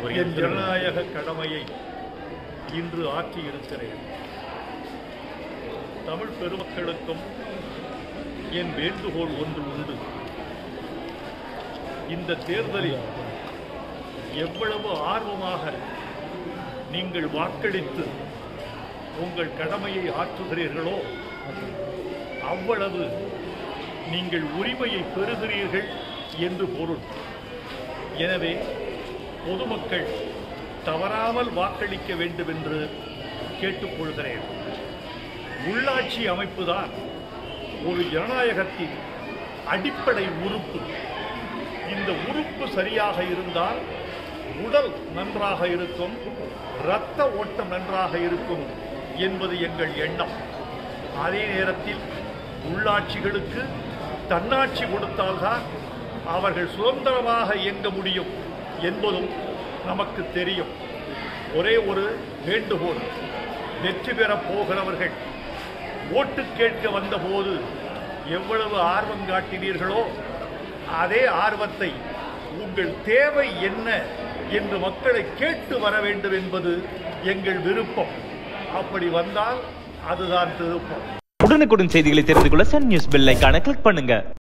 என் ஜனநாயக கடமையை இன்று ஆற்றியிருக்கிறேன் தமிழ் பெருமக்களுக்கும் என் வேண்டுகோள் ஒன்று உண்டு இந்த தேர்தலில் எவ்வளவு ஆர்வமாக நீங்கள் வாக்களித்து உங்கள் கடமையை ஆற்றுகிறீர்களோ அவ்வளவு நீங்கள் உரிமையை பெறுகிறீர்கள் என்று பொருள் எனவே பொதுமக்கள் தவறாமல் வாக்களிக்க வேண்டும் என்று கேட்டுக்கொள்கிறேன் உள்ளாட்சி அமைப்புதான் ஒரு ஜனநாயகத்தின் அடிப்படை உறுப்பு இந்த உறுப்பு சரியாக இருந்தால் உடல் நன்றாக இருக்கும் இரத்த ஓட்டம் நன்றாக இருக்கும் என்பது எங்கள் எண்ணம் அதே நேரத்தில் உள்ளாட்சிகளுக்கு தன்னாட்சி கொடுத்தால்தான் அவர்கள் சுதந்திரமாக இயங்க முடியும் என்பதும் நமக்கு தெரியும் ஒரே ஒரு வேண்டுகோள் வெற்றி பெறப் போகிறவர்கள் ஓட்டு கேட்க வந்தபோது எவ்வளவு ஆர்வம் காட்டினீர்களோ அதே ஆர்வத்தை உங்கள் தேவை என்ன என்று மக்களை கேட்டு வர வேண்டும் என்பது எங்கள் விருப்பம் அப்படி வந்தால் அதுதான் திருப்பம் உடனுக்குடன் செய்திகளை தெரிந்து கொள்ள சன் நியூஸ் பெல் ஐகானை கிளிக் பண்ணுங்க